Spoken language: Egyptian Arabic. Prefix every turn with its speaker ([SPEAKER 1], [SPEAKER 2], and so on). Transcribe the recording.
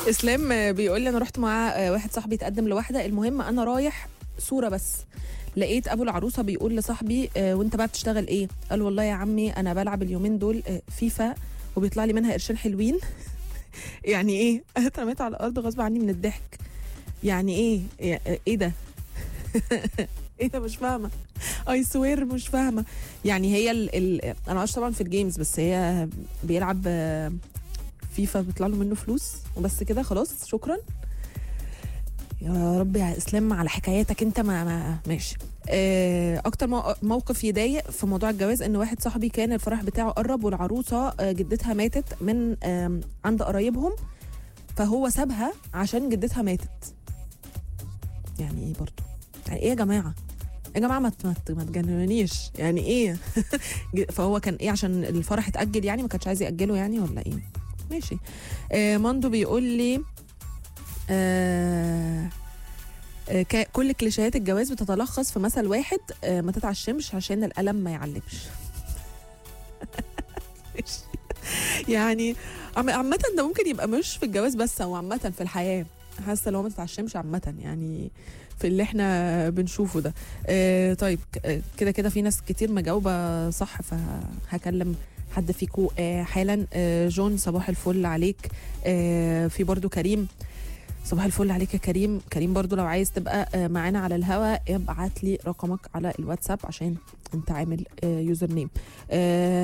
[SPEAKER 1] اسلام آه، بيقول لي انا رحت مع آه، واحد صاحبي يتقدم لواحده المهم انا رايح صوره بس لقيت ابو العروسه بيقول لصاحبي آه، وانت بقى بتشتغل ايه قال والله يا عمي انا بلعب اليومين دول آه، فيفا وبيطلع لي منها قرشين حلوين يعني ايه انا اترميت على الارض غصب عني من الضحك يعني ايه يا- ايه ده ايه ده مش فاهمه اي سوير مش فاهمه يعني هي ال ال انا معرفش طبعا في الجيمز بس هي بيلعب آه، فيفا بيطلع له منه فلوس وبس كده خلاص شكرا يا رب يا اسلام على حكاياتك انت ما, ما ماشي آه، اكتر مو- موقف يضايق في موضوع الجواز ان واحد صاحبي كان الفرح بتاعه قرب والعروسه آه، جدتها ماتت من آم، عند قرايبهم فهو سابها عشان جدتها ماتت يعني ايه برضو يعني ايه يا جماعه يا جماعه ما ت- ما ت- ما تجننيش يعني ايه فهو كان ايه عشان الفرح اتاجل يعني ما كانش عايز ياجله يعني ولا ايه ماشي آه ماندو بيقول لي آه آه، كا- كل كليشيهات الجواز بتتلخص في مثل واحد آه، ما تتعشمش عشان القلم ما يعلمش ماشي. يعني عم- عامة ده ممكن يبقى مش في الجواز بس هو عامة في الحياة حاسة لو ما تتعشمش عامة يعني في اللي احنا بنشوفه ده آه طيب ك- آه، كده كده في ناس كتير مجاوبة صح فهكلم حد فيكو آه حالا آه جون صباح الفل عليك آه في برضو كريم صباح الفل عليك يا كريم كريم برضو لو عايز تبقى آه، معانا على الهوا ابعت لي رقمك على الواتساب عشان انت عامل آه، يوزر نيم آه،